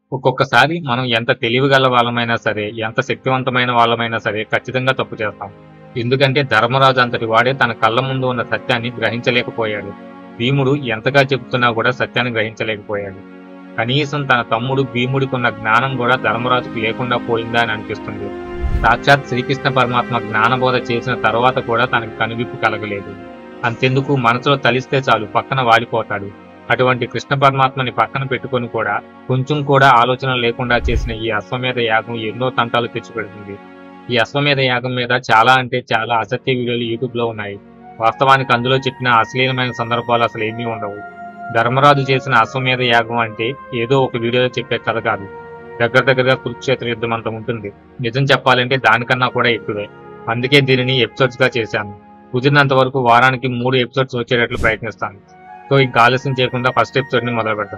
ఒక్కొక్కసారి మనం ఎంత తెలివిగల వాళ్ళమైనా సరే ఎంత శక్తివంతమైన వాళ్ళమైనా సరే ఖచ్చితంగా తప్పు చేస్తాం ఎందుకంటే ధర్మరాజు అంతటి వాడే తన కళ్ళ ముందు ఉన్న సత్యాన్ని గ్రహించలేకపోయాడు భీముడు ఎంతగా చెబుతున్నా కూడా సత్యాన్ని గ్రహించలేకపోయాడు కనీసం తన తమ్ముడు భీముడికి ఉన్న జ్ఞానం కూడా ధర్మరాజుకు లేకుండా పోయిందా అని అనిపిస్తుంది సాక్షాత్ శ్రీకృష్ణ పరమాత్మ జ్ఞానబోధ చేసిన తర్వాత కూడా తనకు కనువిప్పు కలగలేదు అంతెందుకు మనసులో తలిస్తే చాలు పక్కన వాడిపోతాడు అటువంటి కృష్ణ పరమాత్మని పక్కన పెట్టుకొని కూడా కొంచెం కూడా ఆలోచన లేకుండా చేసిన ఈ అశ్వమేధ యాగం ఎన్నో తంటాలు తెచ్చిపెడుతుంది ఈ అశ్వమేధ యాగం మీద చాలా అంటే చాలా అసత్య వీడియోలు యూట్యూబ్ లో ఉన్నాయి వాస్తవానికి అందులో చెప్పిన అశ్లీలమైన సందర్భాలు అసలు ఏమీ ఉండవు ధర్మరాజు చేసిన అశ్వమేధ యాగం అంటే ఏదో ఒక వీడియోలో చెప్పే కథ కాదు దగ్గర దగ్గరగా కురుక్షేత్ర యుద్ధం అంత ఉంటుంది నిజం చెప్పాలంటే దానికన్నా కూడా ఎక్కువే అందుకే దీనిని ఎపిసోడ్స్ గా చేశాను కుదిరినంత వరకు వారానికి మూడు ఎపిసోడ్స్ వచ్చేటట్లు ప్రయత్నిస్తాను సో ఇంకా ఆలస్యం చేయకుండా ఫస్ట్ ఎపిసోడ్ ని మొదలు పెడతాం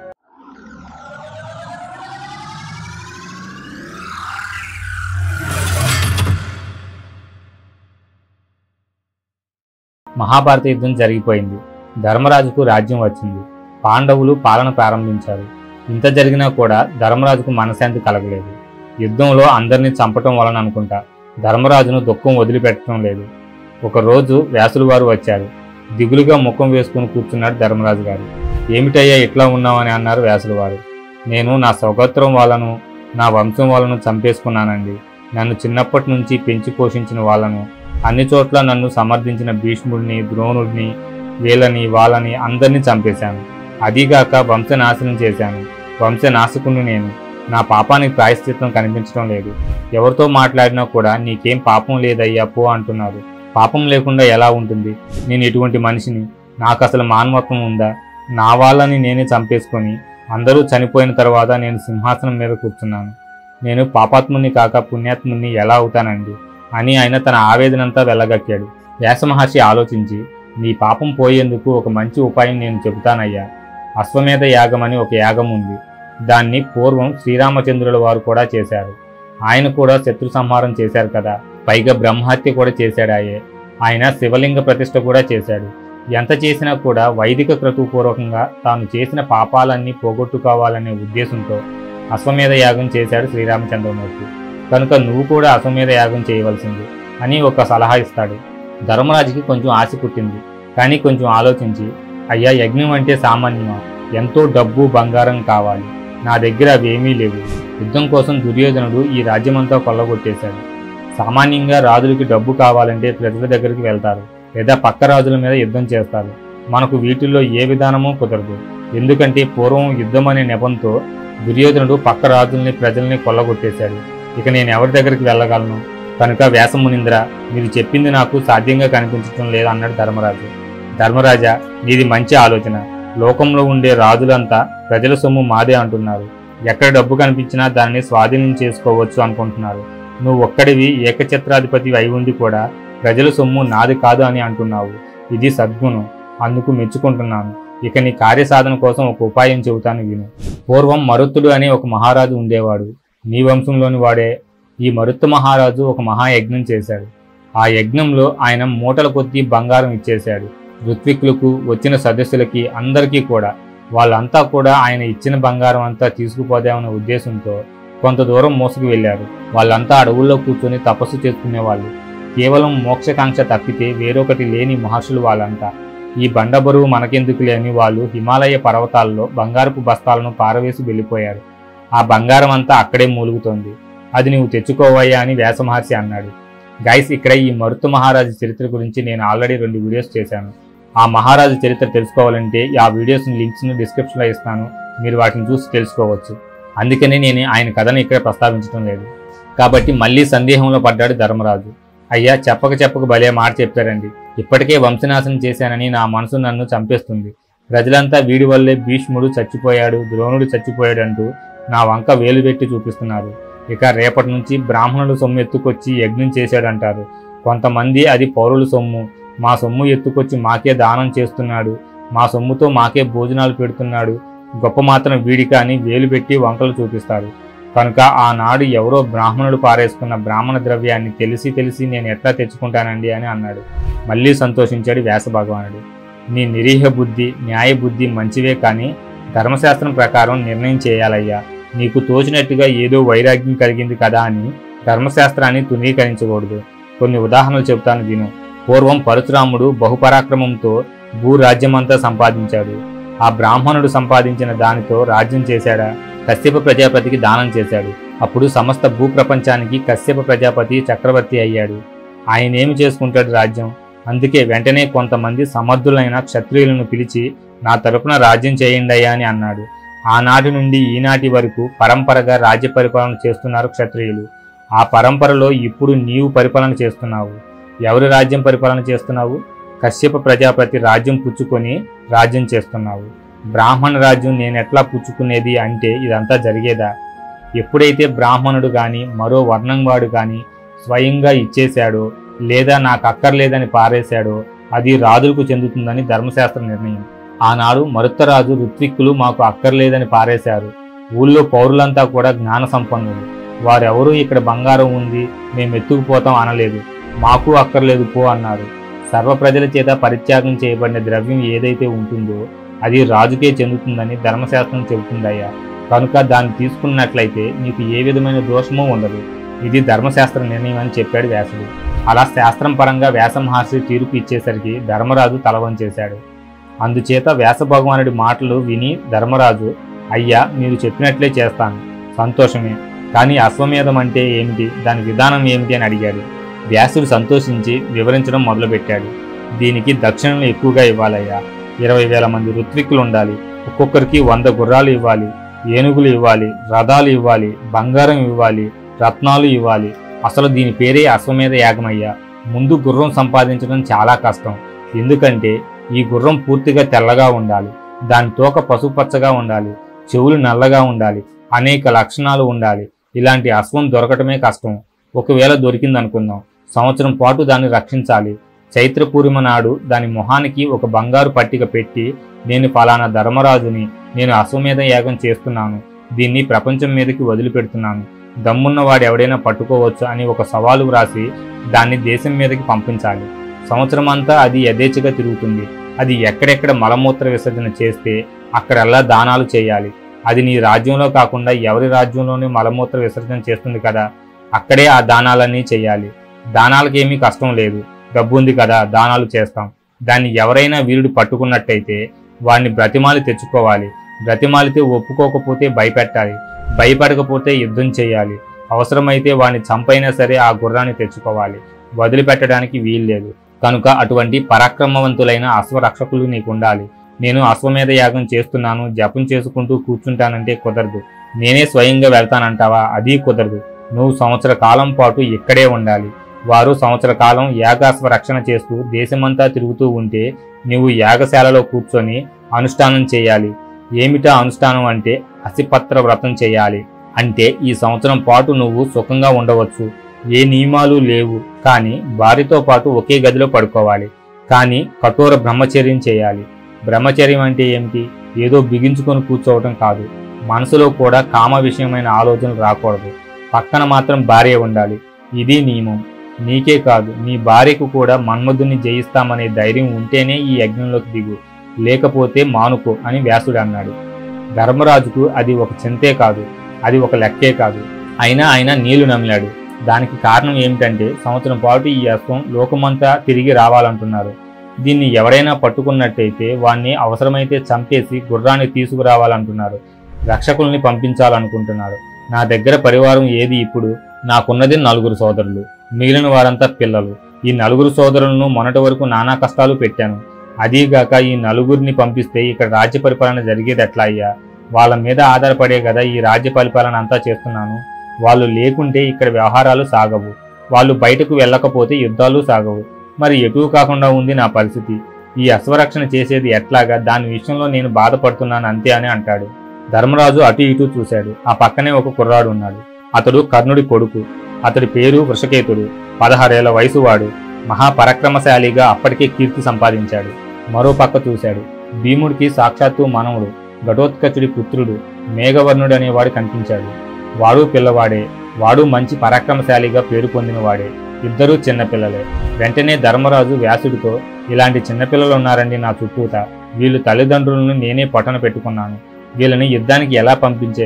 మహాభారత యుద్ధం జరిగిపోయింది ధర్మరాజుకు రాజ్యం వచ్చింది పాండవులు పాలన ప్రారంభించారు ఇంత జరిగినా కూడా ధర్మరాజుకు మనశాంతి కలగలేదు యుద్ధంలో అందరినీ చంపటం వలన అనుకుంటా ధర్మరాజును దుఃఖం వదిలిపెట్టడం లేదు ఒకరోజు వ్యాసులు వారు వచ్చారు దిగులుగా ముఖం వేసుకుని కూర్చున్నాడు ధర్మరాజు గారు ఏమిటయ్యా ఇట్లా ఉన్నావని అన్నారు వ్యాసులు వారు నేను నా స్వగోత్రం వాళ్ళను నా వంశం వాళ్ళను చంపేసుకున్నానండి నన్ను చిన్నప్పటి నుంచి పెంచి పోషించిన వాళ్ళను అన్ని చోట్ల నన్ను సమర్థించిన భీష్ముడిని ద్రోణుడిని వీళ్ళని వాళ్ళని అందరినీ చంపేశాను అదీగాక వంశనాశనం చేశాను వంశనాశకుని నేను నా పాపానికి ప్రాయశ్చిత్తం కనిపించడం లేదు ఎవరితో మాట్లాడినా కూడా నీకేం పాపం లేదయ్యా పో అంటున్నారు పాపం లేకుండా ఎలా ఉంటుంది నేను ఎటువంటి మనిషిని నాకు అసలు మానవత్వం ఉందా నా వాళ్ళని నేనే చంపేసుకొని అందరూ చనిపోయిన తర్వాత నేను సింహాసనం మీద కూర్చున్నాను నేను పాపాత్ముని కాక పుణ్యాత్ముని ఎలా అవుతానండి అని ఆయన తన ఆవేదనంతా వెళ్ళగక్కాడు వ్యాసమహర్షి ఆలోచించి నీ పాపం పోయేందుకు ఒక మంచి ఉపాయం నేను చెబుతానయ్యా అశ్వమేధ యాగం అని ఒక యాగం ఉంది దాన్ని పూర్వం శ్రీరామచంద్రుల వారు కూడా చేశారు ఆయన కూడా శత్రు సంహారం చేశారు కదా పైగా బ్రహ్మహత్య కూడా చేశాడాయే ఆయన శివలింగ ప్రతిష్ఠ కూడా చేశాడు ఎంత చేసినా కూడా వైదిక క్రతుపూర్వకంగా తాను చేసిన పాపాలన్నీ పోగొట్టుకోవాలనే ఉద్దేశంతో అశ్వమేధ యాగం చేశాడు శ్రీరామచంద్రమూర్తి కనుక నువ్వు కూడా అశ్వమేధ యాగం చేయవలసింది అని ఒక సలహా ఇస్తాడు ధర్మరాజుకి కొంచెం ఆశ పుట్టింది కానీ కొంచెం ఆలోచించి అయ్యా యజ్ఞం అంటే సామాన్యమా ఎంతో డబ్బు బంగారం కావాలి నా దగ్గర అవేమీ లేవు యుద్ధం కోసం దుర్యోధనుడు ఈ రాజ్యమంతా కొల్లగొట్టేశాడు సామాన్యంగా రాజులకి డబ్బు కావాలంటే ప్రజల దగ్గరికి వెళ్తారు లేదా పక్క రాజుల మీద యుద్ధం చేస్తారు మనకు వీటిల్లో ఏ విధానమూ కుదరదు ఎందుకంటే పూర్వం యుద్ధం అనే నెపంతో దుర్యోధనుడు పక్క రాజుల్ని ప్రజల్ని కొల్లగొట్టేశాడు ఇక నేను ఎవరి దగ్గరికి వెళ్ళగలను కనుక వ్యాసమునింద్ర మీరు చెప్పింది నాకు సాధ్యంగా కనిపించడం లేదు అన్నాడు ధర్మరాజు ధర్మరాజా నీది మంచి ఆలోచన లోకంలో ఉండే రాజులంతా ప్రజల సొమ్ము మాదే అంటున్నారు ఎక్కడ డబ్బు కనిపించినా దానిని స్వాధీనం చేసుకోవచ్చు అనుకుంటున్నారు నువ్వు ఒక్కడివి ఏకఛత్రాధిపతి అయి ఉండి కూడా ప్రజల సొమ్ము నాది కాదు అని అంటున్నావు ఇది సద్గుణం అందుకు మెచ్చుకుంటున్నాను ఇక నీ కార్యసాధన కోసం ఒక ఉపాయం చెబుతాను విను పూర్వం మరుత్తుడు అనే ఒక మహారాజు ఉండేవాడు నీ వంశంలోని వాడే ఈ మరుత్తు మహారాజు ఒక మహాయజ్ఞం చేశాడు ఆ యజ్ఞంలో ఆయన మూటల కొద్దీ బంగారం ఇచ్చేశాడు ఋత్విక్కులకు వచ్చిన సదస్సులకి అందరికీ కూడా వాళ్ళంతా కూడా ఆయన ఇచ్చిన బంగారం అంతా తీసుకుపోదామనే ఉద్దేశంతో కొంత దూరం మోసుకు వెళ్ళారు వాళ్ళంతా అడవుల్లో కూర్చొని తపస్సు చేసుకునేవాళ్ళు కేవలం మోక్షకాంక్ష తప్పితే వేరొకటి లేని మహర్షులు వాళ్ళంతా ఈ బండ బరువు మనకెందుకు లేని వాళ్ళు హిమాలయ పర్వతాల్లో బంగారపు బస్తాలను పారవేసి వెళ్ళిపోయారు ఆ బంగారం అంతా అక్కడే మూలుగుతోంది అది నువ్వు తెచ్చుకోవయ్యా అని వ్యాసమహర్షి అన్నాడు గైస్ ఇక్కడ ఈ మరుతు మహారాజు చరిత్ర గురించి నేను ఆల్రెడీ రెండు వీడియోస్ చేశాను ఆ మహారాజు చరిత్ర తెలుసుకోవాలంటే ఆ వీడియోస్ లింక్స్ను డిస్క్రిప్షన్లో ఇస్తాను మీరు వాటిని చూసి తెలుసుకోవచ్చు అందుకని నేను ఆయన కథను ఇక్కడ ప్రస్తావించడం లేదు కాబట్టి మళ్ళీ సందేహంలో పడ్డాడు ధర్మరాజు అయ్యా చెప్పక చెప్పక భలే మాట చెప్పారండి ఇప్పటికే వంశనాశనం చేశానని నా మనసు నన్ను చంపేస్తుంది ప్రజలంతా వీడి వల్లే భీష్ముడు చచ్చిపోయాడు ద్రోణుడు చచ్చిపోయాడు అంటూ నా వంక వేలు పెట్టి చూపిస్తున్నారు ఇక రేపటి నుంచి బ్రాహ్మణులు సొమ్ము ఎత్తుకొచ్చి యజ్ఞం చేశాడంటారు కొంతమంది అది పౌరుల సొమ్ము మా సొమ్ము ఎత్తుకొచ్చి మాకే దానం చేస్తున్నాడు మా సొమ్ముతో మాకే భోజనాలు పెడుతున్నాడు గొప్ప మాత్రం వీడికి అని వేలు పెట్టి వంకలు చూపిస్తారు కనుక ఆనాడు ఎవరో బ్రాహ్మణుడు పారేసుకున్న బ్రాహ్మణ ద్రవ్యాన్ని తెలిసి తెలిసి నేను ఎట్లా తెచ్చుకుంటానండి అని అన్నాడు మళ్ళీ సంతోషించాడు వ్యాస భగవానుడు నీ నిరీహ బుద్ధి న్యాయ బుద్ధి మంచివే కానీ ధర్మశాస్త్రం ప్రకారం నిర్ణయం చేయాలయ్యా నీకు తోచినట్టుగా ఏదో వైరాగ్యం కలిగింది కదా అని ధర్మశాస్త్రాన్ని తునీకరించకూడదు కొన్ని ఉదాహరణలు చెబుతాను విను పూర్వం పరశురాముడు బహుపరాక్రమంతో భూరాజ్యమంతా సంపాదించాడు ఆ బ్రాహ్మణుడు సంపాదించిన దానితో రాజ్యం చేశాడా కశ్యప ప్రజాపతికి దానం చేశాడు అప్పుడు సమస్త భూప్రపంచానికి కశ్యప ప్రజాపతి చక్రవర్తి అయ్యాడు ఆయన ఏమి చేసుకుంటాడు రాజ్యం అందుకే వెంటనే కొంతమంది సమర్థులైన క్షత్రియులను పిలిచి నా తరపున రాజ్యం చేయండి అయ్యా అని అన్నాడు ఆనాటి నుండి ఈనాటి వరకు పరంపరగా రాజ్య పరిపాలన చేస్తున్నారు క్షత్రియులు ఆ పరంపరలో ఇప్పుడు నీవు పరిపాలన చేస్తున్నావు ఎవరి రాజ్యం పరిపాలన చేస్తున్నావు కశ్యప ప్రజాపతి రాజ్యం పుచ్చుకొని రాజ్యం చేస్తున్నావు బ్రాహ్మణ రాజ్యం నేను ఎట్లా పుచ్చుకునేది అంటే ఇదంతా జరిగేదా ఎప్పుడైతే బ్రాహ్మణుడు కానీ మరో వర్ణం వాడు కానీ స్వయంగా ఇచ్చేశాడో లేదా నాకు అక్కర్లేదని పారేశాడో అది రాజులకు చెందుతుందని ధర్మశాస్త్ర నిర్ణయం ఆనాడు మరుత్తరాజు ఋత్విక్కులు మాకు అక్కర్లేదని పారేశారు ఊళ్ళో పౌరులంతా కూడా జ్ఞాన సంపన్నులు వారెవరూ ఇక్కడ బంగారం ఉంది మేము ఎత్తుకుపోతాం అనలేదు మాకు అక్కర్లేదు పో అన్నారు సర్వ ప్రజల చేత పరిత్యాగం చేయబడిన ద్రవ్యం ఏదైతే ఉంటుందో అది రాజుకే చెందుతుందని ధర్మశాస్త్రం చెబుతుందయ్యా కనుక దాన్ని తీసుకున్నట్లయితే నీకు ఏ విధమైన దోషమూ ఉండదు ఇది ధర్మశాస్త్ర నిర్ణయం అని చెప్పాడు వ్యాసుడు అలా శాస్త్రం పరంగా వ్యాస మహర్షి తీర్పు ఇచ్చేసరికి ధర్మరాజు తల వంచేశాడు అందుచేత వ్యాస భగవానుడి మాటలు విని ధర్మరాజు అయ్యా మీరు చెప్పినట్లే చేస్తాను సంతోషమే కానీ అశ్వమేధం అంటే ఏమిటి దాని విధానం ఏమిటి అని అడిగాడు వ్యాసుడు సంతోషించి వివరించడం మొదలుపెట్టాడు దీనికి దక్షిణలు ఎక్కువగా ఇవ్వాలయ్యా ఇరవై వేల మంది ఋత్విక్కులు ఉండాలి ఒక్కొక్కరికి వంద గుర్రాలు ఇవ్వాలి ఏనుగులు ఇవ్వాలి రథాలు ఇవ్వాలి బంగారం ఇవ్వాలి రత్నాలు ఇవ్వాలి అసలు దీని పేరే అశ్వమేధ యాగమయ్యా ముందు గుర్రం సంపాదించడం చాలా కష్టం ఎందుకంటే ఈ గుర్రం పూర్తిగా తెల్లగా ఉండాలి దాని తోక పసుపచ్చగా ఉండాలి చెవులు నల్లగా ఉండాలి అనేక లక్షణాలు ఉండాలి ఇలాంటి అశ్వం దొరకటమే కష్టం ఒకవేళ దొరికిందనుకుందాం సంవత్సరం పాటు దాన్ని రక్షించాలి చైత్ర పూర్ణిమ నాడు దాని మొహానికి ఒక బంగారు పట్టిక పెట్టి నేను ఫలానా ధర్మరాజుని నేను అశ్వమేధ యాగం చేస్తున్నాను దీన్ని ప్రపంచం మీదకి వదిలిపెడుతున్నాను దమ్మున్న వాడు ఎవడైనా పట్టుకోవచ్చు అని ఒక సవాలు వ్రాసి దాన్ని దేశం మీదకి పంపించాలి సంవత్సరం అంతా అది యథేచ్ఛగా తిరుగుతుంది అది ఎక్కడెక్కడ మలమూత్ర విసర్జన చేస్తే అక్కడల్లా దానాలు చేయాలి అది నీ రాజ్యంలో కాకుండా ఎవరి రాజ్యంలోనే మలమూత్ర విసర్జన చేస్తుంది కదా అక్కడే ఆ దానాలన్నీ చేయాలి దానాలకేమీ కష్టం లేదు డబ్బు ఉంది కదా దానాలు చేస్తాం దాన్ని ఎవరైనా వీరుడు పట్టుకున్నట్టయితే వాడిని బ్రతిమాలి తెచ్చుకోవాలి బ్రతిమాలితే ఒప్పుకోకపోతే భయపెట్టాలి భయపడకపోతే యుద్ధం చేయాలి అవసరమైతే వాడిని చంపైనా సరే ఆ గుర్రాన్ని తెచ్చుకోవాలి వదిలిపెట్టడానికి వీల్లేదు కనుక అటువంటి పరాక్రమవంతులైన అశ్వరక్షకులు నీకు ఉండాలి నేను అశ్వమేధ యాగం చేస్తున్నాను జపం చేసుకుంటూ కూర్చుంటానంటే కుదరదు నేనే స్వయంగా వెళ్తానంటావా అది కుదరదు నువ్వు సంవత్సర కాలం పాటు ఇక్కడే ఉండాలి వారు సంవత్సర కాలం యాగాశ్వ రక్షణ చేస్తూ దేశమంతా తిరుగుతూ ఉంటే నువ్వు యాగశాలలో కూర్చొని అనుష్ఠానం చేయాలి ఏమిటా అనుష్ఠానం అంటే అసిపత్ర వ్రతం చేయాలి అంటే ఈ సంవత్సరం పాటు నువ్వు సుఖంగా ఉండవచ్చు ఏ నియమాలు లేవు కానీ వారితో పాటు ఒకే గదిలో పడుకోవాలి కానీ కఠోర బ్రహ్మచర్యం చేయాలి బ్రహ్మచర్యం అంటే ఏమిటి ఏదో బిగించుకొని కూర్చోవటం కాదు మనసులో కూడా కామ విషయమైన ఆలోచనలు రాకూడదు పక్కన మాత్రం భార్య ఉండాలి ఇది నియమం నీకే కాదు నీ భార్యకు కూడా మన్మధుని జయిస్తామనే ధైర్యం ఉంటేనే ఈ యజ్ఞంలోకి దిగు లేకపోతే మానుకో అని వ్యాసుడు అన్నాడు ధర్మరాజుకు అది ఒక చింతే కాదు అది ఒక లెక్కే కాదు అయినా ఆయన నీళ్లు నమిలాడు దానికి కారణం ఏమిటంటే సంవత్సరం పాటు ఈ అశ్వం లోకమంతా తిరిగి రావాలంటున్నారు దీన్ని ఎవరైనా పట్టుకున్నట్టయితే వాణ్ణి అవసరమైతే చంపేసి గుర్రాన్ని తీసుకురావాలంటున్నారు రక్షకుల్ని పంపించాలనుకుంటున్నారు నా దగ్గర పరివారం ఏది ఇప్పుడు నాకున్నది నలుగురు సోదరులు మిగిలిన వారంతా పిల్లలు ఈ నలుగురు సోదరులను మొన్నటి వరకు నానా కష్టాలు పెట్టాను అదీగాక ఈ నలుగురిని పంపిస్తే ఇక్కడ రాజ్య పరిపాలన జరిగేది ఎట్లా అయ్యా వాళ్ళ మీద ఆధారపడే కదా ఈ రాజ్య పరిపాలన అంతా చేస్తున్నాను వాళ్ళు లేకుంటే ఇక్కడ వ్యవహారాలు సాగవు వాళ్ళు బయటకు వెళ్ళకపోతే యుద్ధాలు సాగవు మరి ఎటూ కాకుండా ఉంది నా పరిస్థితి ఈ అశ్వరక్షణ చేసేది ఎట్లాగా దాని విషయంలో నేను బాధపడుతున్నాను అంతే అని అంటాడు ధర్మరాజు అటు ఇటు చూశాడు ఆ పక్కనే ఒక కుర్రాడు ఉన్నాడు అతడు కర్ణుడి కొడుకు అతడి పేరు వృషకేతుడు పదహారేళ్ల వయసువాడు మహాపరాక్రమశాలిగా అప్పటికే కీర్తి సంపాదించాడు మరో పక్క చూశాడు భీముడికి సాక్షాత్తు మనవుడు ఘటోత్కచుడి పుత్రుడు మేఘవర్ణుడు అనేవాడు కనిపించాడు వాడు పిల్లవాడే వాడు మంచి పరాక్రమశాలిగా పేరు పొందినవాడే ఇద్దరూ చిన్నపిల్లలే వెంటనే ధర్మరాజు వ్యాసుడితో ఇలాంటి చిన్నపిల్లలు ఉన్నారండి నా చుట్టూత వీళ్ళు తల్లిదండ్రులను నేనే పట్టణ పెట్టుకున్నాను వీళ్ళని యుద్ధానికి ఎలా పంపించేది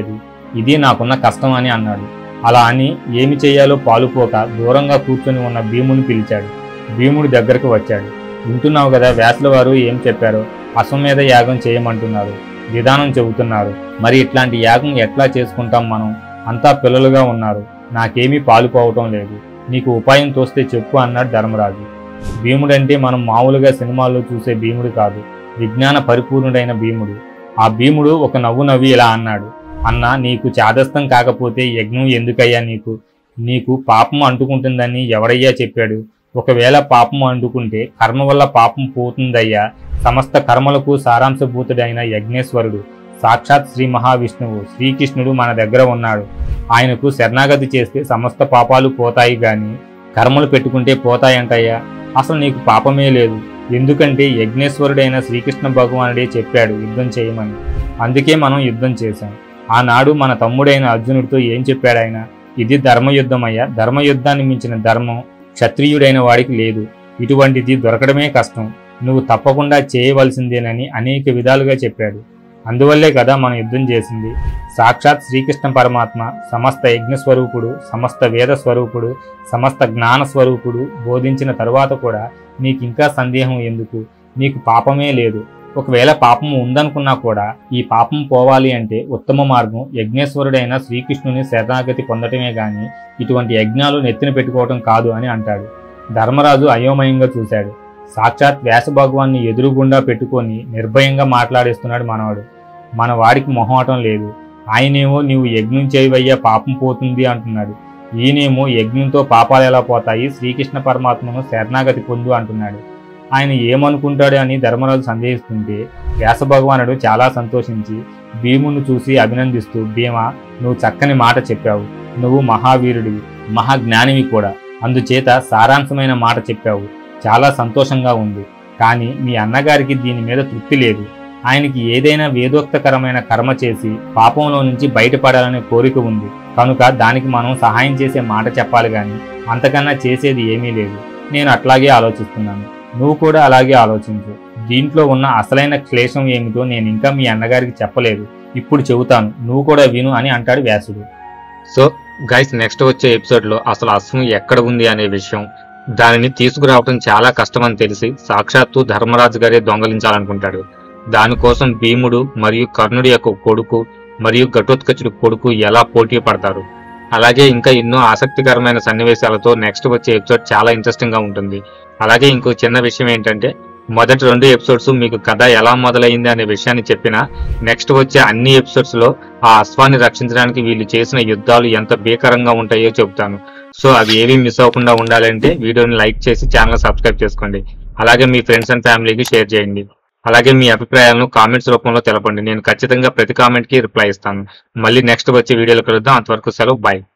ఇది నాకున్న కష్టం అని అన్నాడు అలా అని ఏమి చేయాలో పాలుపోక దూరంగా కూర్చొని ఉన్న భీముని పిలిచాడు భీముడి దగ్గరకు వచ్చాడు వింటున్నావు కదా వ్యాసుల వారు ఏం చెప్పారో అశ్వమేధ యాగం చేయమంటున్నారు విధానం చెబుతున్నారు మరి ఇట్లాంటి యాగం ఎట్లా చేసుకుంటాం మనం అంతా పిల్లలుగా ఉన్నారు నాకేమీ పాలుపోవటం లేదు నీకు ఉపాయం తోస్తే చెప్పు అన్నాడు ధర్మరాజు భీముడంటే మనం మామూలుగా సినిమాల్లో చూసే భీముడు కాదు విజ్ఞాన పరిపూర్ణుడైన భీముడు ఆ భీముడు ఒక నవ్వు నవ్వి ఇలా అన్నాడు అన్న నీకు చాదస్తం కాకపోతే యజ్ఞం ఎందుకయ్యా నీకు నీకు పాపం అంటుకుంటుందని ఎవడయ్యా చెప్పాడు ఒకవేళ పాపం అంటుకుంటే కర్మ వల్ల పాపం పోతుందయ్యా సమస్త కర్మలకు సారాంశభూతుడైన యజ్ఞేశ్వరుడు సాక్షాత్ శ్రీ మహావిష్ణువు శ్రీకృష్ణుడు మన దగ్గర ఉన్నాడు ఆయనకు శరణాగతి చేస్తే సమస్త పాపాలు పోతాయి గాని కర్మలు పెట్టుకుంటే పోతాయంటయ్యా అసలు నీకు పాపమే లేదు ఎందుకంటే యజ్ఞేశ్వరుడైన శ్రీకృష్ణ భగవానుడే చెప్పాడు యుద్ధం చేయమని అందుకే మనం యుద్ధం చేశాం ఆనాడు మన తమ్ముడైన అర్జునుడితో ఏం చెప్పాడు ఆయన ఇది ధర్మయుద్ధమయ్యా ధర్మయుద్ధాన్ని మించిన ధర్మం క్షత్రియుడైన వాడికి లేదు ఇటువంటిది దొరకడమే కష్టం నువ్వు తప్పకుండా చేయవలసిందేనని అనేక విధాలుగా చెప్పాడు అందువల్లే కదా మనం యుద్ధం చేసింది సాక్షాత్ శ్రీకృష్ణ పరమాత్మ సమస్త యజ్ఞ స్వరూపుడు సమస్త వేద స్వరూపుడు సమస్త జ్ఞాన స్వరూపుడు బోధించిన తరువాత కూడా నీకు ఇంకా సందేహం ఎందుకు నీకు పాపమే లేదు ఒకవేళ పాపం ఉందనుకున్నా కూడా ఈ పాపం పోవాలి అంటే ఉత్తమ మార్గం యజ్ఞేశ్వరుడైన శ్రీకృష్ణుని శరణాగతి పొందటమే గాని ఇటువంటి యజ్ఞాలు నెత్తిన పెట్టుకోవటం కాదు అని అంటాడు ధర్మరాజు అయోమయంగా చూశాడు సాక్షాత్ వ్యాస భగవాన్ని ఎదురుగుండా పెట్టుకొని నిర్భయంగా మాట్లాడేస్తున్నాడు మనవాడు మన వాడికి మొహమాటం లేదు ఆయనేమో నీవు యజ్ఞం చేయవయ్యా పాపం పోతుంది అంటున్నాడు ఈయనేమో యజ్ఞంతో పాపాలు ఎలా పోతాయి శ్రీకృష్ణ పరమాత్మను శరణాగతి పొందు అంటున్నాడు ఆయన ఏమనుకుంటాడు అని ధర్మరాజు సందేహిస్తుంటే వ్యాస భగవానుడు చాలా సంతోషించి భీమును చూసి అభినందిస్తూ భీమా నువ్వు చక్కని మాట చెప్పావు నువ్వు మహావీరుడివి మహాజ్ఞానివి కూడా అందుచేత సారాంశమైన మాట చెప్పావు చాలా సంతోషంగా ఉంది కానీ మీ అన్నగారికి దీని మీద తృప్తి లేదు ఆయనకి ఏదైనా వేదోక్తకరమైన కర్మ చేసి పాపంలో నుంచి బయటపడాలనే కోరిక ఉంది కనుక దానికి మనం సహాయం చేసే మాట చెప్పాలి కానీ అంతకన్నా చేసేది ఏమీ లేదు నేను అట్లాగే ఆలోచిస్తున్నాను నువ్వు కూడా అలాగే ఆలోచించు దీంట్లో ఉన్న అసలైన క్లేశం ఏమిటో నేను ఇంకా మీ అన్నగారికి చెప్పలేదు ఇప్పుడు చెబుతాను నువ్వు కూడా విను అని అంటాడు వ్యాసుడు సో గైస్ నెక్స్ట్ వచ్చే ఎపిసోడ్ లో అసలు అశ్వం ఎక్కడ ఉంది అనే విషయం దానిని తీసుకురావటం చాలా కష్టమని తెలిసి సాక్షాత్తు ధర్మరాజు గారే దొంగలించాలనుకుంటాడు దానికోసం భీముడు మరియు కర్ణుడి యొక్క కొడుకు మరియు ఘటోత్కచుడి కొడుకు ఎలా పోటీ పడతారు అలాగే ఇంకా ఎన్నో ఆసక్తికరమైన సన్నివేశాలతో నెక్స్ట్ వచ్చే ఎపిసోడ్ చాలా ఇంట్రెస్టింగ్ గా ఉంటుంది అలాగే ఇంకో చిన్న విషయం ఏంటంటే మొదటి రెండు ఎపిసోడ్స్ మీకు కథ ఎలా మొదలైంది అనే విషయాన్ని చెప్పినా నెక్స్ట్ వచ్చే అన్ని ఎపిసోడ్స్ లో ఆ అశ్వాన్ని రక్షించడానికి వీళ్ళు చేసిన యుద్ధాలు ఎంత భీకరంగా ఉంటాయో చెబుతాను సో అవి ఏవి మిస్ అవ్వకుండా ఉండాలంటే వీడియోని లైక్ చేసి ఛానల్ సబ్స్క్రైబ్ చేసుకోండి అలాగే మీ ఫ్రెండ్స్ అండ్ ఫ్యామిలీకి షేర్ చేయండి అలాగే మీ అభిప్రాయాలను కామెంట్స్ రూపంలో తెలపండి నేను ఖచ్చితంగా ప్రతి కామెంట్ కి రిప్లై ఇస్తాను మళ్ళీ నెక్స్ట్ వచ్చే వీడియోలో కలుద్దాం అంతవరకు సెలవు బాయ్